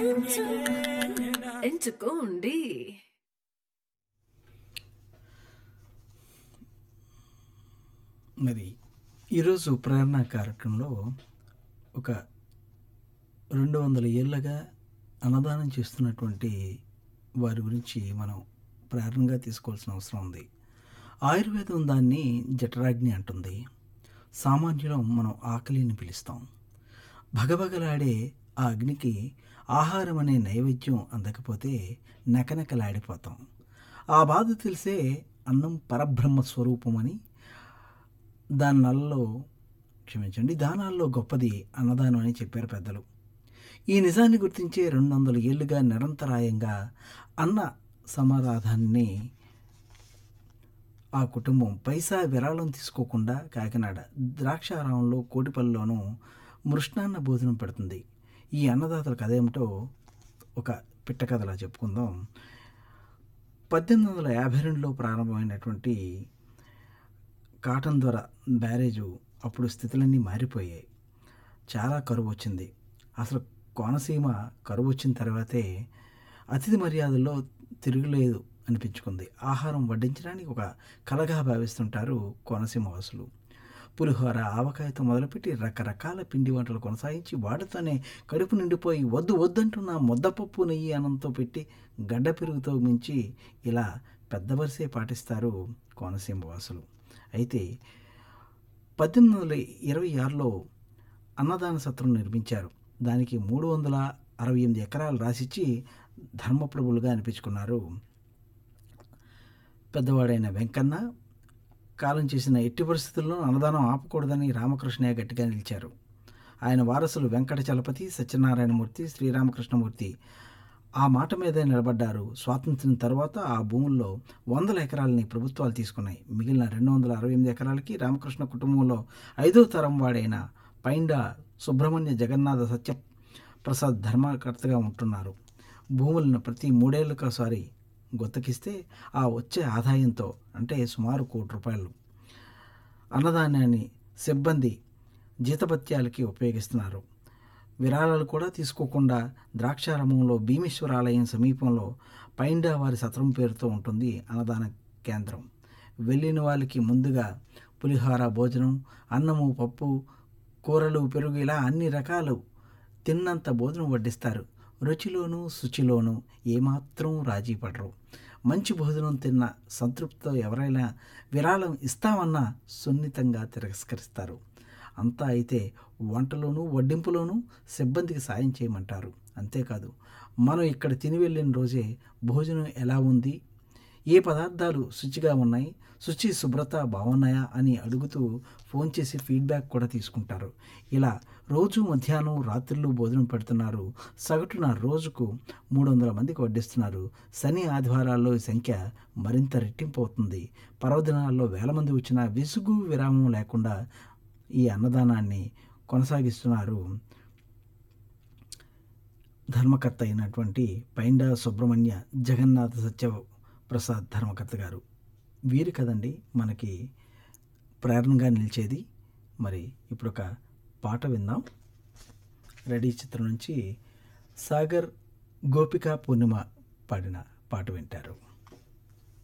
ఎంచుకోండి మరి ఈరోజు ప్రేరణ కార్యక్రమంలో ఒక రెండు వందల ఏళ్ళగా అన్నదానం చేస్తున్నటువంటి వారి గురించి మనం ప్రేరణగా తీసుకోవాల్సిన అవసరం ఉంది ఆయుర్వేదం దాన్ని జఠరాగ్ని అంటుంది సామాన్యులం మనం ఆకలిని పిలుస్తాం భగభగలాడే ఆ అగ్నికి ఆహారం అనే నైవేద్యం అందకపోతే నకనకలాడిపోతాం ఆ బాధ తెలిసే అన్నం పరబ్రహ్మ స్వరూపమని దాని నల్లలో క్షమించండి దానాల్లో గొప్పది అన్నదానం అని చెప్పారు పెద్దలు ఈ నిజాన్ని గుర్తించే రెండు వందల ఏళ్ళుగా నిరంతరాయంగా అన్న సమారాధాన్ని ఆ కుటుంబం పైసా విరాళం తీసుకోకుండా కాకినాడ ద్రాక్షారామంలో కోటిపల్లిలోనూ మృష్ణాన్న భోజనం పెడుతుంది ఈ అన్నదాతల కథ ఏమిటో ఒక పిట్ట కథలా చెప్పుకుందాం పద్దెనిమిది వందల యాభై రెండులో ప్రారంభమైనటువంటి కాటన్ దొర బ్యారేజు అప్పుడు స్థితులన్నీ మారిపోయాయి చాలా కరువు వచ్చింది అసలు కోనసీమ కరువు వచ్చిన తర్వాతే అతిథి మర్యాదల్లో తిరుగులేదు అనిపించుకుంది ఆహారం వడ్డించడానికి ఒక కలగా భావిస్తుంటారు కోనసీమ వాసులు పులిహోర ఆవకాయతో మొదలుపెట్టి రకరకాల పిండి వంటలు కొనసాగించి వాటితోనే కడుపు నిండిపోయి వద్దు వద్దంటున్న ముద్దపప్పు నెయ్యి అన్నంతో పెట్టి గడ్డ పెరుగుతో మించి ఇలా పెద్ద వరుసే పాటిస్తారు కోనసీమ వాసులు అయితే పద్దెనిమిది వందల ఇరవై ఆరులో అన్నదాన సత్రం నిర్మించారు దానికి మూడు వందల అరవై ఎనిమిది ఎకరాలు రాసిచ్చి ధర్మప్రభులుగా అనిపించుకున్నారు పెద్దవాడైన వెంకన్న కాలం చేసిన ఎట్టి పరిస్థితుల్లో అన్నదానం ఆపకూడదని రామకృష్ణయ్య గట్టిగా నిలిచారు ఆయన వారసులు వెంకట చలపతి సత్యనారాయణమూర్తి శ్రీరామకృష్ణమూర్తి ఆ మాట మీదే నిలబడ్డారు స్వాతంత్ర్యం తర్వాత ఆ భూముల్లో వందల ఎకరాలని ప్రభుత్వాలు తీసుకున్నాయి మిగిలిన రెండు వందల అరవై ఎనిమిది ఎకరాలకి రామకృష్ణ కుటుంబంలో ఐదో తరం వాడైన పైండ సుబ్రహ్మణ్య జగన్నాథ సత్య ప్రసాద్ ధర్మకర్తగా ఉంటున్నారు భూములను ప్రతి మూడేళ్ళకోసారి గుత్తకిస్తే ఆ వచ్చే ఆదాయంతో అంటే సుమారు కోటి రూపాయలు అన్నదానాన్ని సిబ్బంది జీతభత్యాలకి ఉపయోగిస్తున్నారు విరాళాలు కూడా తీసుకోకుండా ద్రాక్షారామంలో భీమేశ్వర ఆలయం సమీపంలో పైండా వారి సత్రం పేరుతో ఉంటుంది అన్నదాన కేంద్రం వెళ్ళిన వాళ్ళకి ముందుగా పులిహోర భోజనం అన్నము పప్పు కూరలు పెరుగు ఇలా అన్ని రకాలు తిన్నంత భోజనం వడ్డిస్తారు రుచిలోనూ శుచిలోనూ ఏమాత్రం రాజీ పడరు మంచి భోజనం తిన్న సంతృప్తితో ఎవరైనా విరాళం ఇస్తామన్నా సున్నితంగా తిరస్కరిస్తారు అంతా అయితే వంటలోనూ వడ్డింపులోనూ సిబ్బందికి సాయం చేయమంటారు అంతేకాదు మనం ఇక్కడ తిని వెళ్ళిన రోజే భోజనం ఎలా ఉంది ఏ పదార్థాలు శుచిగా ఉన్నాయి శుచి శుభ్రత బాగున్నాయా అని అడుగుతూ ఫోన్ చేసి ఫీడ్బ్యాక్ కూడా తీసుకుంటారు ఇలా రోజు మధ్యాహ్నం రాత్రులు భోజనం పెడుతున్నారు సగటున రోజుకు మూడు వందల మందికి వడ్డిస్తున్నారు శని ఆదివారాల్లో ఈ సంఖ్య మరింత రెట్టింపు అవుతుంది పర్వదినాల్లో వేల మంది వచ్చినా విసుగు విరామం లేకుండా ఈ అన్నదానాన్ని కొనసాగిస్తున్నారు ధర్మకర్త అయినటువంటి పైండా సుబ్రహ్మణ్య జగన్నాథ సత్య ప్రసాద్ ధర్మకర్త గారు వీరు కదండి మనకి ప్రేరణగా నిలిచేది మరి ఇప్పుడు ఒక పాట విందాం రెడీ చిత్రం నుంచి సాగర్ గోపిక పూర్ణిమ పాడిన పాట వింటారు